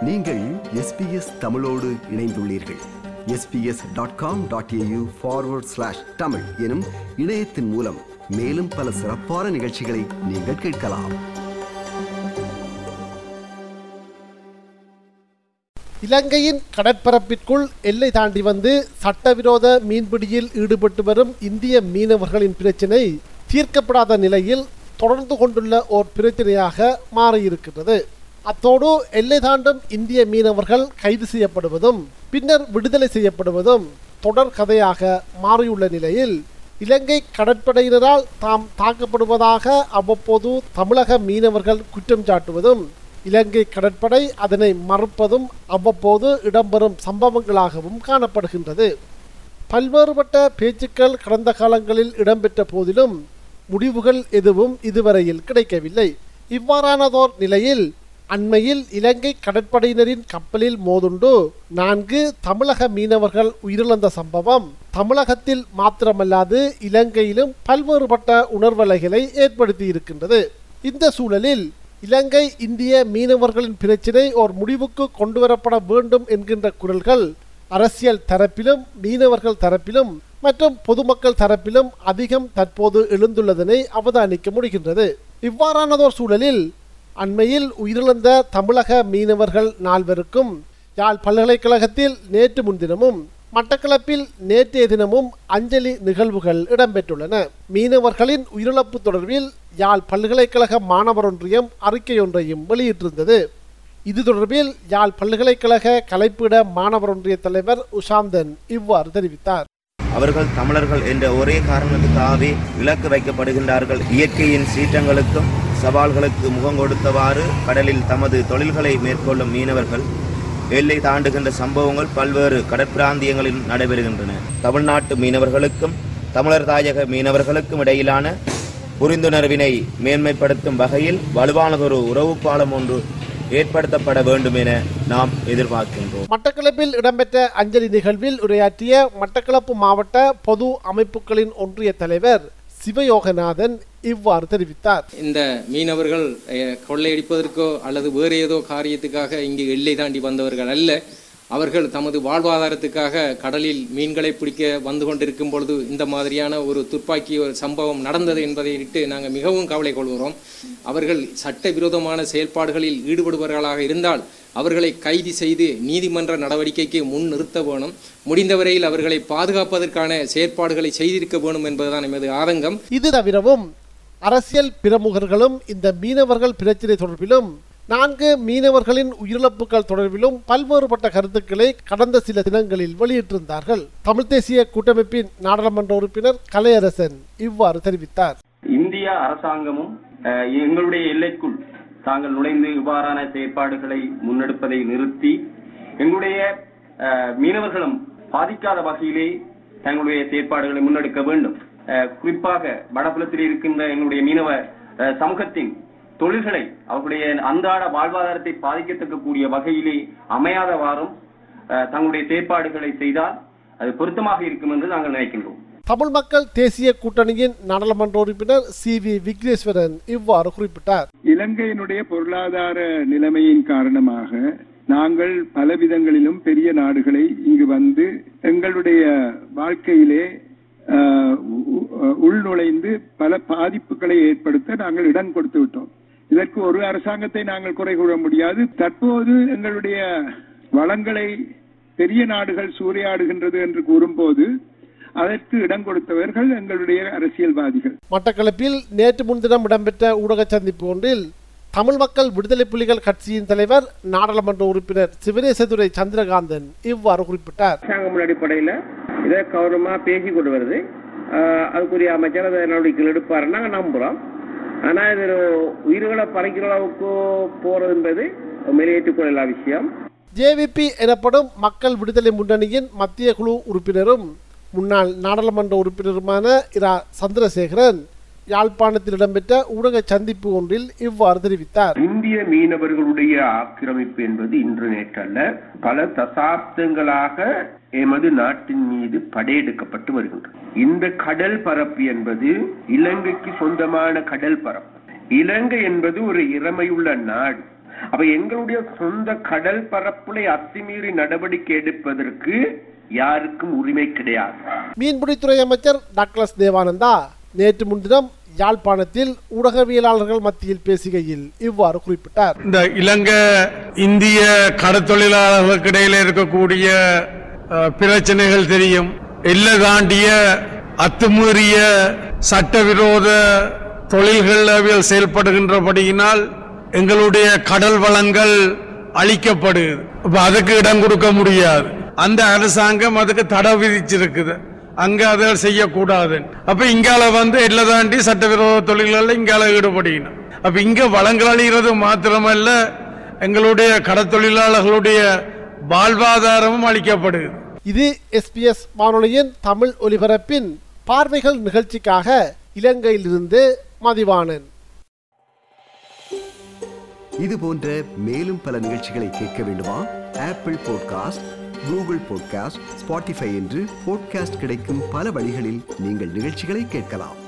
நீங்கள் எஸ்பிஎஸ் தமிழோடு இணைந்துள்ளீர்கள் SBS dot com dot AU forward slash Tamil எனும் இணையத்தின் மூலம் மேலும் பல சிறப்பான நிகழ்ச்சிகளை நீங்கள் கேட்கலாம் இலங்கையின் கடற்பரப்பிற்குள் எல்லை தாண்டி வந்து சட்டவிரோத மீன்பிடியில் ஈடுபட்டு வரும் இந்திய மீனவர்களின் பிரச்சினை தீர்க்கப்படாத நிலையில் தொடர்ந்து கொண்டுள்ள ஓர் பிரச்சனையாக மாறியிருக்கிறது அத்தோடு எல்லை தாண்டும் இந்திய மீனவர்கள் கைது செய்யப்படுவதும் பின்னர் விடுதலை செய்யப்படுவதும் தொடர் கதையாக மாறியுள்ள நிலையில் இலங்கை கடற்படையினரால் தாம் தாக்கப்படுவதாக அவ்வப்போது தமிழக மீனவர்கள் குற்றம் சாட்டுவதும் இலங்கை கடற்படை அதனை மறுப்பதும் அவ்வப்போது இடம்பெறும் சம்பவங்களாகவும் காணப்படுகின்றது பல்வேறுபட்ட பேச்சுக்கள் கடந்த காலங்களில் இடம்பெற்ற போதிலும் முடிவுகள் எதுவும் இதுவரையில் கிடைக்கவில்லை இவ்வாறானதோர் நிலையில் அண்மையில் இலங்கை கடற்படையினரின் கப்பலில் மோதுண்டு நான்கு தமிழக மீனவர்கள் உயிரிழந்த சம்பவம் தமிழகத்தில் மாத்திரமல்லாது இலங்கையிலும் பல்வேறுபட்ட உணர்வலைகளை ஏற்படுத்தி இருக்கின்றது இந்த சூழலில் இலங்கை இந்திய மீனவர்களின் பிரச்சினை ஒரு முடிவுக்கு கொண்டுவரப்பட வேண்டும் என்கின்ற குரல்கள் அரசியல் தரப்பிலும் மீனவர்கள் தரப்பிலும் மற்றும் பொதுமக்கள் தரப்பிலும் அதிகம் தற்போது எழுந்துள்ளதனை அவதானிக்க முடிகின்றது இவ்வாறானதோர் சூழலில் அண்மையில் உயிரிழந்த தமிழக மீனவர்கள் நால்வருக்கும் யாழ் பல்கலைக்கழகத்தில் நேற்று முன்தினமும் மட்டக்களப்பில் நேற்றைய தினமும் அஞ்சலி நிகழ்வுகள் இடம்பெற்றுள்ளன மீனவர்களின் உயிரிழப்பு தொடர்பில் யாழ் பல்கலைக்கழக மாணவர் ஒன்றியம் அறிக்கையொன்றையும் வெளியிட்டிருந்தது இது தொடர்பில் யாழ் பல்கலைக்கழக கலைப்பிட மாணவர் ஒன்றிய தலைவர் உஷாந்தன் இவ்வாறு தெரிவித்தார் அவர்கள் தமிழர்கள் என்ற ஒரே காரணத்துக்காகவே இலக்கு வைக்கப்படுகின்றார்கள் இயற்கையின் சீற்றங்களுக்கும் சவால்களுக்கு முகம் கொடுத்தவாறு கடலில் தமது தொழில்களை மேற்கொள்ளும் மீனவர்கள் எல்லை தாண்டுகின்ற சம்பவங்கள் பல்வேறு கடற்பிராந்தியங்களில் நடைபெறுகின்றன தமிழ்நாட்டு மீனவர்களுக்கும் தமிழர் தாயக மீனவர்களுக்கும் இடையிலான புரிந்துணர்வினை மேன்மைப்படுத்தும் வகையில் வலுவானதொரு உறவு பாலம் ஒன்று ஏற்படுத்தப்பட வேண்டும் என நாம் எதிர்பார்க்கின்றோம் மட்டக்களப்பில் இடம்பெற்ற அஞ்சலி நிகழ்வில் உரையாற்றிய மட்டக்களப்பு மாவட்ட பொது அமைப்புகளின் ஒன்றிய தலைவர் சிவயோகநாதன் இவ்வாறு தெரிவித்தார் இந்த மீனவர்கள் அஹ், கொள்ளையடிப்பதற்கோ அல்லது வேறு ஏதோ காரியத்துக்காக இங்கு எல்லை தாண்டி வந்தவர்கள் அல்ல அவர்கள் தமது வாழ்வாதாரத்துக்காக கடலில் மீன்களை பிடிக்க வந்து கொண்டிருக்கும் பொழுது இந்த மாதிரியான ஒரு துப்பாக்கி ஒரு சம்பவம் நடந்தது என்பதை இட்டு நாங்கள் மிகவும் கவலை கொள்கிறோம் அவர்கள் சட்டவிரோதமான செயல்பாடுகளில் ஈடுபடுபவர்களாக இருந்தால் அவர்களை கைது செய்து நீதிமன்ற நடவடிக்கைக்கு முன் நிறுத்த வேணும் முடிந்தவரையில் அவர்களை பாதுகாப்பதற்கான செயற்பாடுகளை செய்திருக்க வேணும் என்பதுதான் எமது ஆதங்கம் இது தவிரவும் அரசியல் பிரமுகர்களும் இந்த மீனவர்கள் பிரச்சினை தொடர்பிலும் நான்கு மீனவர்களின் உயிரிழப்புகள் தொடர்பிலும் பல்வேறுபட்ட கருத்துக்களை கடந்த சில தினங்களில் வெளியிட்டிருந்தார்கள் தமிழ் தேசிய கூட்டமைப்பின் நாடாளுமன்ற உறுப்பினர் கலையரசன் இவ்வாறு தெரிவித்தார் இந்திய அரசாங்கமும் அஹ், எங்களுடைய எல்லைக்குள் தாங்கள் நுழைந்து இவ்வாறான செயற்பாடுகளை முன்னெடுப்பதை நிறுத்தி எங்களுடைய அஹ், மீனவர்களும் பாதிக்காத வகையிலே தங்களுடைய செயற்பாடுகளை முன்னெடுக்க வேண்டும் அஹ், குறிப்பாக வடபுலத்தில் இருக்கின்ற எங்களுடைய மீனவ அஹ், சமூகத்தின் தொழில்களை அவர்களுடைய அன்றாட வாழ்வாதாரத்தை பாதிக்கத்தக்க கூடிய வகையிலே அமையாதவாறும் அஹ், தங்களுடைய செயற்பாடுகளை செய்தால் அது பொருத்தமாக இருக்கும் என்று நாங்கள் நினைக்கின்றோம் தமிழ் மக்கள் தேசிய கூட்டணியின் நாடாளுமன்ற உறுப்பினர் சி வி விக்னேஸ்வரன் இவ்வாறு குறிப்பிட்டார் இலங்கையினுடைய பொருளாதார நிலைமையின் காரணமாக நாங்கள் பல விதங்களிலும் பெரிய நாடுகளை இங்கு வந்து எங்களுடைய வாழ்க்கையிலே ஆஹ், உ- உ- உள்நுழைந்து பல பாதிப்புகளை ஏற்படுத்த நாங்கள் இடம் கொடுத்து விட்டோம் இதற்கு ஒரு அரசாங்கத்தை நாங்கள் குறை கூற முடியாது தற்போது எங்களுடைய வளங்களை பெரிய நாடுகள் சூறையாடுகின்றது என்று கூறும்போது அதற்கு இடம் கொடுத்தவர்கள் எங்களுடைய அரசியல்வாதிகள் மட்டக்களப்பில் நேற்று முன்தினம் இடம்பெற்ற ஊடக சந்திப்பு ஒன்றில் தமிழ் மக்கள் விடுதலை புலிகள் கட்சியின் தலைவர் நாடாளுமன்ற உறுப்பினர் சிவனேசதுரை சந்திரகாந்தன் இவ்வாறு குறிப்பிட்டார் அரசாங்கம் அடிப்படையில் இதை கவனமாக பேசி கொண்டு வருது ஆஹ் அதுக்குரிய அமைச்சர் அதை நடவடிக்கைகள் எடுப்பாருன்னு நாங்கள் நம்புகிறோம் ஆனால் இது உயிர்களை பறிக்கிற அளவுக்கு போகிறது என்பது வெளியேற்றுக்கொள்ள விஷயம் ஜேவிபி எனப்படும் மக்கள் விடுதலை முன்னணியின் மத்திய குழு உறுப்பினரும் முன்னாள் நாடாளுமன்ற உறுப்பினருமான இரா சந்திரசேகரன் யாழ்ப்பாணத்தில் இடம்பெற்ற ஊடக சந்திப்பு ஒன்றில் இவ்வாறு தெரிவித்தார் இந்திய மீனவர்களுடைய ஆக்கிரமிப்பு என்பது இன்று நேற்றல்ல பல தசாப்தங்களாக எமது நாட்டின் மீது படையெடுக்கப்பட்டு வருகின்றது இந்த கடல் பரப்பு என்பது இலங்கைக்கு சொந்தமான கடல் பரப்பு இலங்கை என்பது ஒரு இறமையுள்ள நாடு அப்ப எங்களுடைய சொந்த கடல் பரப்புலை அத்துமீறி நடவடிக்கை எடுப்பதற்கு யாருக்கும் உரிமை கிடையாது மீன்பிடித்துறை அமைச்சர் டாக்டர்ஸ் தேவானந்தா நேற்று முன்தினம் யாழ்ப்பாணத்தில் ஊடகவியலாளர்கள் மத்தியில் பேசுகையில் இவ்வாறு குறிப்பிட்டார் இந்த இலங்கை இந்திய கடத்தொழிலாளர்களுக்கு இடையில இருக்கக்கூடிய அஹ், பிரச்சனைகள் தெரியும் எல்லை தாண்டிய அத்துமீறிய சட்டவிரோத தொழில்கள் அவைகள் செயல்படுகின்றபடியினால் எங்களுடைய கடல் வளங்கள் அழிக்கப்படுது அப்ப அதுக்கு இடம் கொடுக்க முடியாது அந்த அரசாங்கம் அதுக்கு தடை விதிச்சிருக்குது அங்க அதை செய்யக்கூடாது அப்ப இங்கால வந்து எல்லை தாண்டி சட்டவிரோத தொழில்கள் இங்கால ஈடுபடுகின்றன அப்ப இங்க வளங்கள் அழிகிறது மாத்திரமல்ல எங்களுடைய கடத்தொழிலாளர்களுடைய வாழ்வாதாரமும் அளிக்கப்படுது இது எஸ்பிஎஸ் வானொலியின் தமிழ் ஒலிபரப்பின் பார்வைகள் நிகழ்ச்சிக்காக இலங்கையிலிருந்து மதிவாணன் இது போன்ற மேலும் பல நிகழ்ச்சிகளை கேட்க வேண்டுமா Apple podcast Google podcast Spotify என்று பாட்காஸ்ட் கிடைக்கும் பல வழிகளில் நீங்கள் நிகழ்ச்சிகளை கேட்கலாம்